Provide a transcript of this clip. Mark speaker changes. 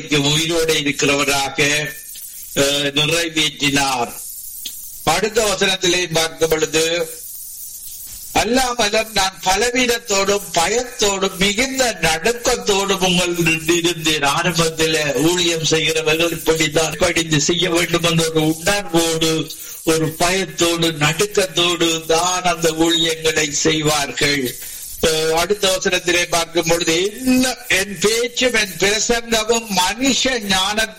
Speaker 1: உயிரோடு இருக்கிறவராக அஹ், நிறைவேற்றினார் அடுத்த வசனத்திலே பார்க்கும் பொழுது அல்லாமலும் நான் பலவீனத்தோடும் பயத்தோடும் மிகுந்த நடுக்கத்தோடும் உங்கள் இருந்தேன் ஆரம்பத்தில் ஊழியம் செய்கிறவர்கள் இப்படித்தான் படித்து செய்ய வேண்டும் என்ற ஒரு உணர்வோடு ஒரு பயத்தோடு நடுக்கத்தோடு தான் அந்த ஊழியங்களை செய்வார்கள் அஹ் அடுத்த அவசரத்திலே பார்க்கும் பொழுது என்ன என் பேச்சும் என் பிரசங்கமும் மனுஷ ஞானத்தை